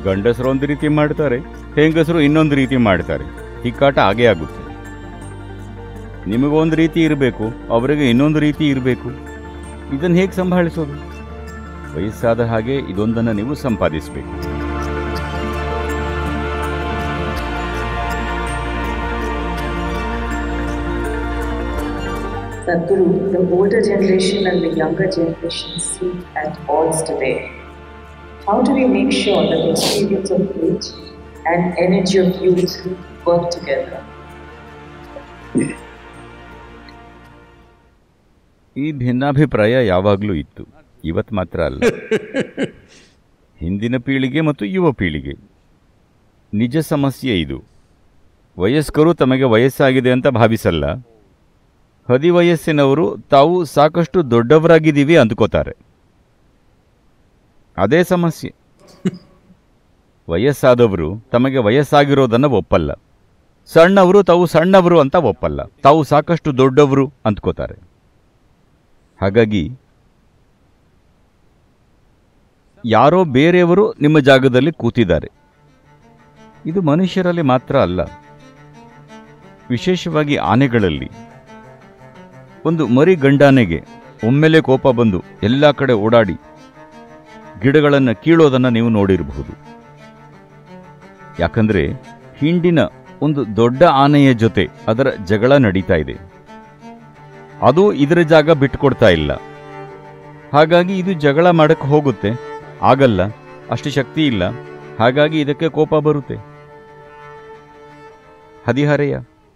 ಗಂಡಸರು ಒಂದು ರೀತಿ ಮಾಡ್ತಾರೆ ಹೆಂಗಸರು ಇನ್ನೊಂದು ರೀತಿ ಮಾಡ್ತಾರೆ ಹಿಕ್ಕಾಟ ಆಗೇ ಆಗುತ್ತೆ ನಿಮಗೊಂದು ರೀತಿ ಇರಬೇಕು ಅವರಿಗೆ ಇನ್ನೊಂದು ರೀತಿ ಇರಬೇಕು ಇದನ್ನು ಹೇಗೆ ಸಂಭಾಳಿಸೋದು ವಯಸ್ಸಾದ ಹಾಗೆ ಇದೊಂದನ್ನು ನೀವು ಸಂಪಾದಿಸಬೇಕು Sadhguru, the older generation and the younger generation seem at odds today. How do we make sure that the experience of age and energy of youth work together? ಈ ಭಿನ್ನಾಭಿಪ್ರಾಯ ಯಾವಾಗಲೂ ಇತ್ತು ಇವತ್ತು ಮಾತ್ರ ಅಲ್ಲ ಹಿಂದಿನ ಪೀಳಿಗೆ ಮತ್ತು ಯುವ ಪೀಳಿಗೆ ನಿಜ ಸಮಸ್ಯೆ ಇದು ವಯಸ್ಕರು ತಮಗೆ ವಯಸ್ಸಾಗಿದೆ ಅಂತ ಭಾವಿಸಲ್ಲ ಹದಿವಯಸ್ಸಿನವರು ತಾವು ಸಾಕಷ್ಟು ದೊಡ್ಡವರಾಗಿದ್ದೀವಿ ಅಂದ್ಕೋತಾರೆ ಅದೇ ಸಮಸ್ಯೆ ವಯಸ್ಸಾದವರು ತಮಗೆ ವಯಸ್ಸಾಗಿರೋದನ್ನು ಒಪ್ಪಲ್ಲ ಸಣ್ಣವರು ತಾವು ಸಣ್ಣವರು ಅಂತ ಒಪ್ಪಲ್ಲ ತಾವು ಸಾಕಷ್ಟು ದೊಡ್ಡವರು ಅಂದ್ಕೋತಾರೆ ಹಾಗಾಗಿ ಯಾರೋ ಬೇರೆಯವರು ನಿಮ್ಮ ಜಾಗದಲ್ಲಿ ಕೂತಿದ್ದಾರೆ ಇದು ಮನುಷ್ಯರಲ್ಲಿ ಮಾತ್ರ ಅಲ್ಲ ವಿಶೇಷವಾಗಿ ಆನೆಗಳಲ್ಲಿ ಒಂದು ಮರಿ ಗಂಡಾನೆಗೆ ಒಮ್ಮೆಲೆ ಕೋಪ ಬಂದು ಎಲ್ಲ ಕಡೆ ಓಡಾಡಿ ಗಿಡಗಳನ್ನು ಕೀಳೋದನ್ನು ನೀವು ನೋಡಿರಬಹುದು ಯಾಕಂದ್ರೆ ಹಿಂಡಿನ ಒಂದು ದೊಡ್ಡ ಆನೆಯ ಜೊತೆ ಅದರ ಜಗಳ ನಡೀತಾ ಇದೆ ಅದು ಇದರ ಜಾಗ ಬಿಟ್ಟುಕೊಡ್ತಾ ಇಲ್ಲ ಹಾಗಾಗಿ ಇದು ಜಗಳ ಮಾಡಕ್ಕೆ ಹೋಗುತ್ತೆ ಆಗಲ್ಲ ಅಷ್ಟು ಶಕ್ತಿ ಇಲ್ಲ ಹಾಗಾಗಿ ಇದಕ್ಕೆ ಕೋಪ ಬರುತ್ತೆ ಹದಿಹರೆಯ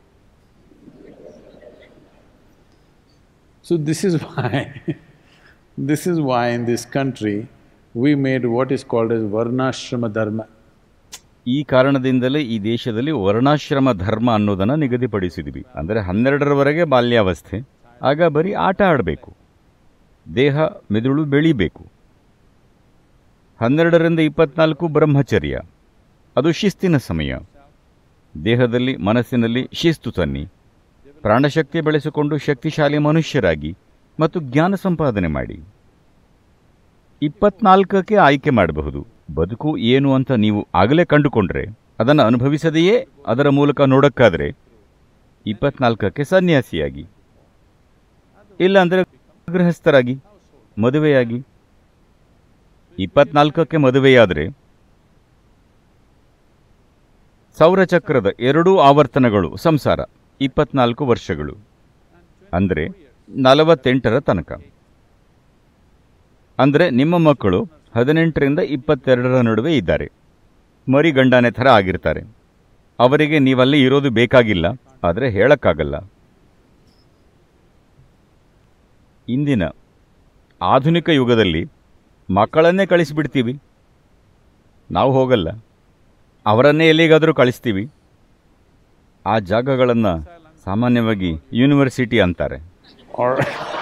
So this is why, this is why in this country, we made what is called as Varnashrama Dharma. ಈ ಕಾರಣದಿಂದಲೇ ಈ ದೇಶದಲ್ಲಿ ವರ್ಣಾಶ್ರಮ ಧರ್ಮ ಅನ್ನೋದನ್ನು ನಿಗದಿಪಡಿಸಿದ್ವಿ ಅಂದರೆ ಹನ್ನೆರಡರವರೆಗೆ ಬಾಲ್ಯಾವಸ್ಥೆ ಆಗ ಬರೀ ಆಟ ಆಡಬೇಕು ದೇಹ ಮೆದುಳು ಬೆಳಿಬೇಕು ಹನ್ನೆರಡರಿಂದ ಇಪ್ಪತ್ನಾಲ್ಕು ಬ್ರಹ್ಮಚರ್ಯ ಅದು ಶಿಸ್ತಿನ ಸಮಯ ದೇಹದಲ್ಲಿ ಮನಸ್ಸಿನಲ್ಲಿ ಶಿಸ್ತು ತನ್ನಿ ಪ್ರಾಣಶಕ್ತಿ ಬೆಳೆಸಿಕೊಂಡು ಶಕ್ತಿಶಾಲಿ ಮನುಷ್ಯರಾಗಿ ಮತ್ತು ಜ್ಞಾನ ಸಂಪಾದನೆ ಮಾಡಿ ಇಪ್ಪತ್ನಾಲ್ಕಕ್ಕೆ ಆಯ್ಕೆ ಮಾಡಬಹುದು ಬದುಕು ಏನು ಅಂತ ನೀವು ಆಗಲೇ ಕಂಡುಕೊಂಡ್ರೆ ಅದನ್ನು ಅನುಭವಿಸದೆಯೇ ಅದರ ಮೂಲಕ ನೋಡಕ್ಕಾದ್ರೆ ಇಪ್ಪತ್ನಾಲ್ಕಕ್ಕೆ ಸನ್ಯಾಸಿಯಾಗಿ ಇಲ್ಲ ಅಂದರೆ ಗೃಹಸ್ಥರಾಗಿ ಮದುವೆಯಾಗಿ ಇಪ್ಪತ್ನಾಲ್ಕಕ್ಕೆ ಮದುವೆಯಾದರೆ ಸೌರಚಕ್ರದ ಎರಡೂ ಆವರ್ತನಗಳು ಸಂಸಾರ ಇಪ್ಪತ್ನಾಲ್ಕು ವರ್ಷಗಳು ಅಂದರೆ ನಲವತ್ತೆಂಟರ ತನಕ ಅಂದರೆ ನಿಮ್ಮ ಮಕ್ಕಳು ಹದಿನೆಂಟರಿಂದ ಇಪ್ಪತ್ತೆರಡರ ನಡುವೆ ಇದ್ದಾರೆ ಮರಿ ಗಂಡಾನೆ ಥರ ಆಗಿರ್ತಾರೆ ಅವರಿಗೆ ನೀವಲ್ಲಿ ಇರೋದು ಬೇಕಾಗಿಲ್ಲ ಆದರೆ ಹೇಳಕ್ಕಾಗಲ್ಲ ಇಂದಿನ ಆಧುನಿಕ ಯುಗದಲ್ಲಿ ಮಕ್ಕಳನ್ನೇ ಕಳಿಸಿಬಿಡ್ತೀವಿ ನಾವು ಹೋಗಲ್ಲ ಅವರನ್ನೇ ಎಲ್ಲಿಗಾದರೂ ಕಳಿಸ್ತೀವಿ ಆ ಜಾಗಗಳನ್ನು ಸಾಮಾನ್ಯವಾಗಿ ಯೂನಿವರ್ಸಿಟಿ ಅಂತಾರೆ Or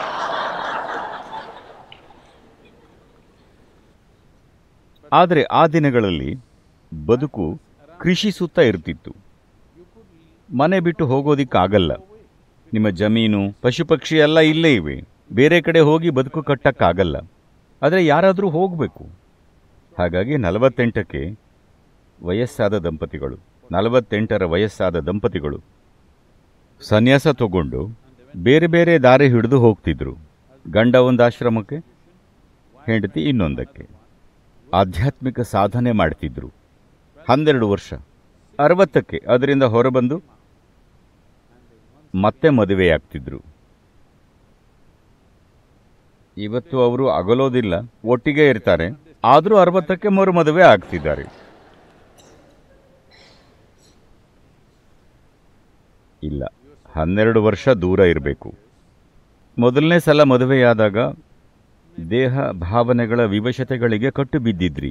ಆದರೆ ಆ ದಿನಗಳಲ್ಲಿ ಬದುಕು ಕೃಷಿ ಸುತ್ತ ಇರ್ತಿತ್ತು ಮನೆ ಬಿಟ್ಟು ಹೋಗೋದಿಕ್ಕಾಗಲ್ಲ ನಿಮ್ಮ ಜಮೀನು ಪಶು ಪಕ್ಷಿ ಎಲ್ಲ ಇಲ್ಲೇ ಇವೆ ಬೇರೆ ಕಡೆ ಹೋಗಿ ಬದುಕು ಕಟ್ಟಕ್ಕಾಗಲ್ಲ ಆದರೆ ಯಾರಾದರೂ ಹೋಗಬೇಕು ಹಾಗಾಗಿ ನಲವತ್ತೆಂಟಕ್ಕೆ ವಯಸ್ಸಾದ ದಂಪತಿಗಳು ನಲವತ್ತೆಂಟರ ವಯಸ್ಸಾದ ದಂಪತಿಗಳು ಸನ್ಯಾಸ ತಗೊಂಡು ಬೇರೆ ಬೇರೆ ದಾರಿ ಹಿಡಿದು ಹೋಗ್ತಿದ್ರು ಗಂಡ ಒಂದು ಆಶ್ರಮಕ್ಕೆ ಹೆಂಡತಿ ಇನ್ನೊಂದಕ್ಕೆ ಆಧ್ಯಾತ್ಮಿಕ ಸಾಧನೆ ಮಾಡ್ತಿದ್ರು ಹನ್ನೆರಡು ವರ್ಷ ಅರವತ್ತಕ್ಕೆ ಅದರಿಂದ ಹೊರಬಂದು ಮತ್ತೆ ಮದುವೆಯಾಗ್ತಿದ್ರು ಇವತ್ತು ಅವರು ಅಗಲೋದಿಲ್ಲ ಒಟ್ಟಿಗೆ ಇರ್ತಾರೆ ಆದರೂ ಅರವತ್ತಕ್ಕೆ ಮರು ಮದುವೆ ಆಗ್ತಿದ್ದಾರೆ ಇಲ್ಲ ಹನ್ನೆರಡು ವರ್ಷ ದೂರ ಇರಬೇಕು ಮೊದಲನೇ ಸಲ ಮದುವೆಯಾದಾಗ ದೇಹ ಭಾವನೆಗಳ ವಿವಶತೆಗಳಿಗೆ ಕಟ್ಟು ಬಿದ್ದಿದ್ರಿ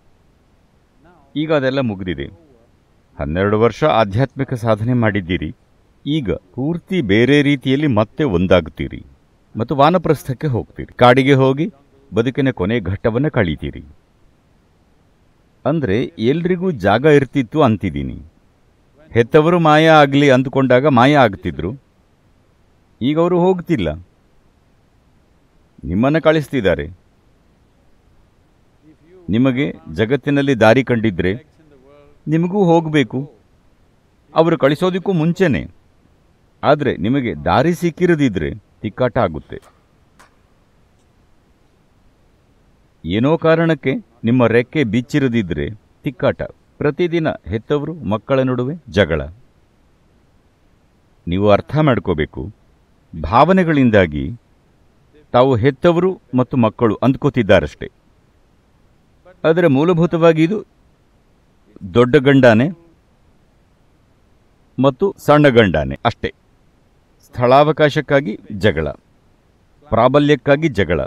ಈಗ ಅದೆಲ್ಲ ಮುಗಿದಿದೆ ಹನ್ನೆರಡು ವರ್ಷ ಆಧ್ಯಾತ್ಮಿಕ ಸಾಧನೆ ಮಾಡಿದ್ದೀರಿ ಈಗ ಪೂರ್ತಿ ಬೇರೆ ರೀತಿಯಲ್ಲಿ ಮತ್ತೆ ಒಂದಾಗ್ತೀರಿ ಮತ್ತು ವಾನಪ್ರಸ್ಥಕ್ಕೆ ಹೋಗ್ತೀರಿ ಕಾಡಿಗೆ ಹೋಗಿ ಬದುಕಿನ ಕೊನೆ ಘಟ್ಟವನ್ನು ಕಳೀತೀರಿ ಅಂದ್ರೆ ಎಲ್ರಿಗೂ ಜಾಗ ಇರ್ತಿತ್ತು ಅಂತಿದ್ದೀನಿ ಹೆತ್ತವರು ಮಾಯ ಆಗಲಿ ಅಂದುಕೊಂಡಾಗ ಮಾಯ ಆಗ್ತಿದ್ರು ಈಗ ಅವರು ಹೋಗ್ತಿಲ್ಲ ನಿಮ್ಮನ್ನು ಕಳಿಸ್ತಿದ್ದಾರೆ ನಿಮಗೆ ಜಗತ್ತಿನಲ್ಲಿ ದಾರಿ ಕಂಡಿದ್ರೆ ನಿಮಗೂ ಹೋಗಬೇಕು ಅವರು ಕಳಿಸೋದಕ್ಕೂ ಮುಂಚೆನೆ ಆದರೆ ನಿಮಗೆ ದಾರಿ ಸಿಕ್ಕಿರದಿದ್ರೆ ತಿಕ್ಕಾಟ ಆಗುತ್ತೆ ಏನೋ ಕಾರಣಕ್ಕೆ ನಿಮ್ಮ ರೆಕ್ಕೆ ಬಿಚ್ಚಿರದಿದ್ರೆ ತಿಕ್ಕಾಟ ಪ್ರತಿದಿನ ಹೆತ್ತವರು ಮಕ್ಕಳ ನಡುವೆ ಜಗಳ ನೀವು ಅರ್ಥ ಮಾಡ್ಕೋಬೇಕು ಭಾವನೆಗಳಿಂದಾಗಿ ತಾವು ಹೆತ್ತವರು ಮತ್ತು ಮಕ್ಕಳು ಅಂದ್ಕೋತಿದ್ದಾರಷ್ಟೇ ಆದರೆ ಮೂಲಭೂತವಾಗಿ ಇದು ದೊಡ್ಡ ಗಂಡಾನೆ ಮತ್ತು ಸಣ್ಣ ಗಂಡಾನೆ ಅಷ್ಟೇ ಸ್ಥಳಾವಕಾಶಕ್ಕಾಗಿ ಜಗಳ ಪ್ರಾಬಲ್ಯಕ್ಕಾಗಿ ಜಗಳ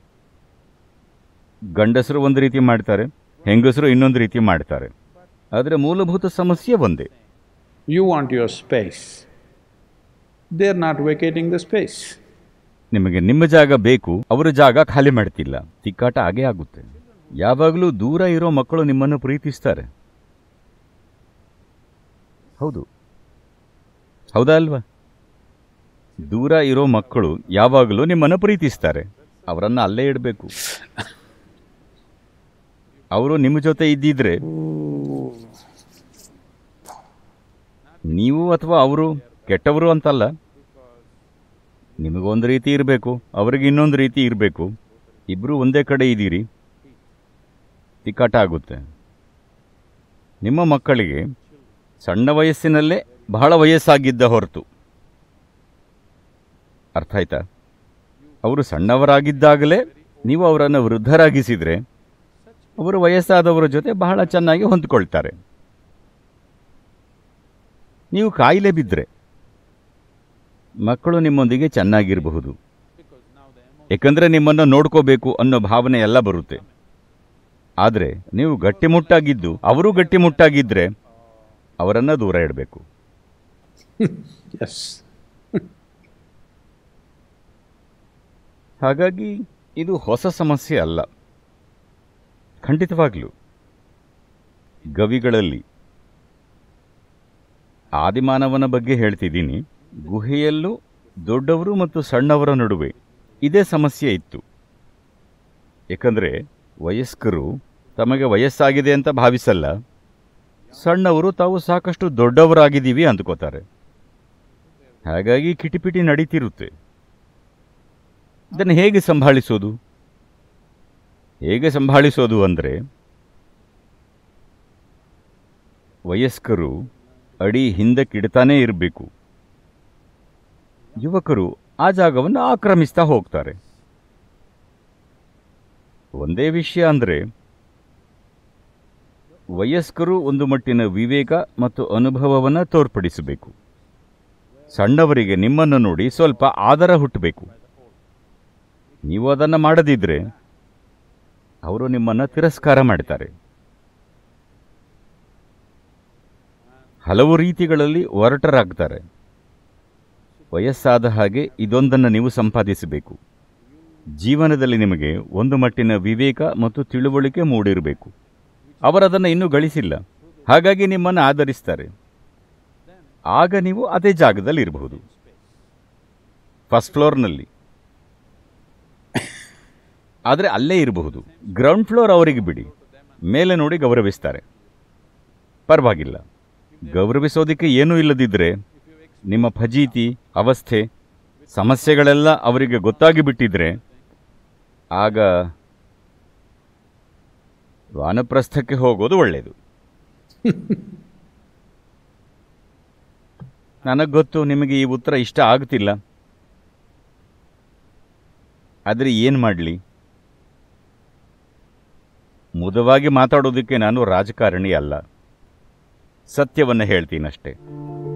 ಗಂಡಸರು ಒಂದು ರೀತಿ ಮಾಡ್ತಾರೆ ಹೆಂಗಸರು ಇನ್ನೊಂದು ರೀತಿ ಮಾಡ್ತಾರೆ ಆದರೆ ಮೂಲಭೂತ ಸಮಸ್ಯೆ ಒಂದೇ You want your space. They're not vacating the space. ನಿಮಗೆ ನಿಮ್ಮ ಜಾಗ ಬೇಕು ಅವರ ಜಾಗ ಖಾಲಿ ಮಾಡ್ತಿಲ್ಲ ತಿಕ್ಕಾಟ ಆಗೇ ಆಗುತ್ತೆ ಯಾವಾಗಲೂ ದೂರ ಇರೋ ಮಕ್ಕಳು ನಿಮ್ಮನ್ನು ಪ್ರೀತಿಸ್ತಾರೆ ಹೌದು ಹೌದಾ ಅಲ್ವಾ ದೂರ ಇರೋ ಮಕ್ಕಳು ಯಾವಾಗಲೂ ನಿಮ್ಮನ್ನು ಪ್ರೀತಿಸ್ತಾರೆ ಅವರನ್ನ ಅಲ್ಲೇ ಇಡಬೇಕು ಅವರು ನಿಮ್ಮ ಜೊತೆ ಇದ್ದಿದ್ರೆ ನೀವು ಅಥವಾ ಅವರು ಕೆಟ್ಟವರು ಅಂತಲ್ಲ ನಿಮಗೊಂದು ರೀತಿ ಇರಬೇಕು ಅವರಿಗೆ ಇನ್ನೊಂದು ರೀತಿ ಇರಬೇಕು ಇಬ್ಬರು ಒಂದೇ ಕಡೆ ಇದ್ದೀರಿ ತಿಕ್ಕಾಟ ಆಗುತ್ತೆ ನಿಮ್ಮ ಮಕ್ಕಳಿಗೆ ಸಣ್ಣ ವಯಸ್ಸಿನಲ್ಲೇ ಬಹಳ ವಯಸ್ಸಾಗಿದ್ದ ಹೊರತು ಅರ್ಥ ಆಯ್ತಾ ಅವರು ಸಣ್ಣವರಾಗಿದ್ದಾಗಲೇ ನೀವು ಅವರನ್ನು ವೃದ್ಧರಾಗಿಸಿದರೆ ಅವರು ವಯಸ್ಸಾದವರ ಜೊತೆ ಬಹಳ ಚೆನ್ನಾಗಿ ಹೊಂದ್ಕೊಳ್ತಾರೆ ನೀವು ಕಾಯಿಲೆ ಬಿದ್ದರೆ ಮಕ್ಕಳು ನಿಮ್ಮೊಂದಿಗೆ ಚೆನ್ನಾಗಿರಬಹುದು ಏಕೆಂದರೆ ನಿಮ್ಮನ್ನು ನೋಡ್ಕೋಬೇಕು ಅನ್ನೋ ಭಾವನೆ ಎಲ್ಲ ಬರುತ್ತೆ ಆದರೆ ನೀವು ಗಟ್ಟಿಮುಟ್ಟಾಗಿದ್ದು ಅವರು ಗಟ್ಟಿಮುಟ್ಟಾಗಿದ್ದರೆ ಅವರನ್ನು ದೂರ ಇಡಬೇಕು Yes. ಹಾಗಾಗಿ ಇದು ಹೊಸ ಸಮಸ್ಯೆ ಅಲ್ಲ ಖಂಡಿತವಾಗ್ಲೂ ಗವಿಗಳಲ್ಲಿ ಆದಿಮಾನವನ ಬಗ್ಗೆ ಹೇಳ್ತಿದ್ದೀನಿ ಗುಹೆಯಲ್ಲೂ ದೊಡ್ಡವರು ಮತ್ತು ಸಣ್ಣವರ ನಡುವೆ ಇದೇ ಸಮಸ್ಯೆ ಇತ್ತು ಏಕೆಂದರೆ ವಯಸ್ಕರು ತಮಗೆ ವಯಸ್ಸಾಗಿದೆ ಅಂತ ಭಾವಿಸಲ್ಲ ಸಣ್ಣವರು ತಾವು ಸಾಕಷ್ಟು ದೊಡ್ಡವರಾಗಿದ್ದೀವಿ ಅಂದ್ಕೋತಾರೆ ಹಾಗಾಗಿ ಕಿಟಿಪಿಟಿ ನಡೀತಿರುತ್ತೆ ಇದನ್ನು ಹೇಗೆ ಸಂಭಾಳಿಸೋದು ಹೇಗೆ ಸಂಭಾಳಿಸೋದು ಅಂದರೆ ವಯಸ್ಕರು ಅಡಿ ಹಿಂದಕ್ಕಿಡ್ತಾನೇ ಇರಬೇಕು ಯುವಕರು ಆ ಜಾಗವನ್ನು ಆಕ್ರಮಿಸ್ತಾ ಹೋಗ್ತಾರೆ ಒಂದೇ ವಿಷಯ ಅಂದರೆ ವಯಸ್ಕರು ಒಂದು ಮಟ್ಟಿನ ವಿವೇಕ ಮತ್ತು ಅನುಭವವನ್ನು ತೋರ್ಪಡಿಸಬೇಕು ಸಣ್ಣವರಿಗೆ ನಿಮ್ಮನ್ನು ನೋಡಿ ಸ್ವಲ್ಪ ಆದರ ಹುಟ್ಟಬೇಕು ನೀವು ಅದನ್ನು ಮಾಡದಿದ್ದರೆ ಅವರು ನಿಮ್ಮನ್ನು ತಿರಸ್ಕಾರ ಮಾಡ್ತಾರೆ ಹಲವು ರೀತಿಗಳಲ್ಲಿ ಒರಟರಾಗ್ತಾರೆ ವಯಸ್ಸಾದ ಹಾಗೆ ಇದೊಂದನ್ನು ನೀವು ಸಂಪಾದಿಸಬೇಕು ಜೀವನದಲ್ಲಿ ನಿಮಗೆ ಒಂದು ಮಟ್ಟಿನ ವಿವೇಕ ಮತ್ತು ತಿಳುವಳಿಕೆ ಮೂಡಿರಬೇಕು ಅವರದನ್ನು ಇನ್ನೂ ಗಳಿಸಿಲ್ಲ ಹಾಗಾಗಿ ನಿಮ್ಮನ್ನು ಆಧರಿಸ್ತಾರೆ ಆಗ ನೀವು ಅದೇ ಜಾಗದಲ್ಲಿ ಇರಬಹುದು ಫಸ್ಟ್ ಫ್ಲೋರ್ನಲ್ಲಿ ಆದರೆ ಅಲ್ಲೇ ಇರಬಹುದು ಗ್ರೌಂಡ್ ಫ್ಲೋರ್ ಅವರಿಗೆ ಬಿಡಿ ಮೇಲೆ ನೋಡಿ ಗೌರವಿಸ್ತಾರೆ ಪರವಾಗಿಲ್ಲ ಗೌರವಿಸೋದಕ್ಕೆ ಏನೂ ಇಲ್ಲದಿದ್ದರೆ ನಿಮ್ಮ ಫಜೀತಿ ಅವಸ್ಥೆ ಸಮಸ್ಯೆಗಳೆಲ್ಲ ಅವರಿಗೆ ಗೊತ್ತಾಗಿ ಬಿಟ್ಟಿದ್ರೆ ಆಗ ವಾನಪ್ರಸ್ಥಕ್ಕೆ ಹೋಗೋದು ಒಳ್ಳೆಯದು ನನಗೆ ಗೊತ್ತು ನಿಮಗೆ ಈ ಉತ್ತರ ಇಷ್ಟ ಆಗುತ್ತಿಲ್ಲ ಆದರೆ ಏನು ಮಾಡಲಿ ಮುದವಾಗಿ ಮಾತಾಡೋದಕ್ಕೆ ನಾನು ರಾಜಕಾರಣಿ ಅಲ್ಲ ಸತ್ಯವನ್ನು ಹೇಳ್ತೀನಷ್ಟೇ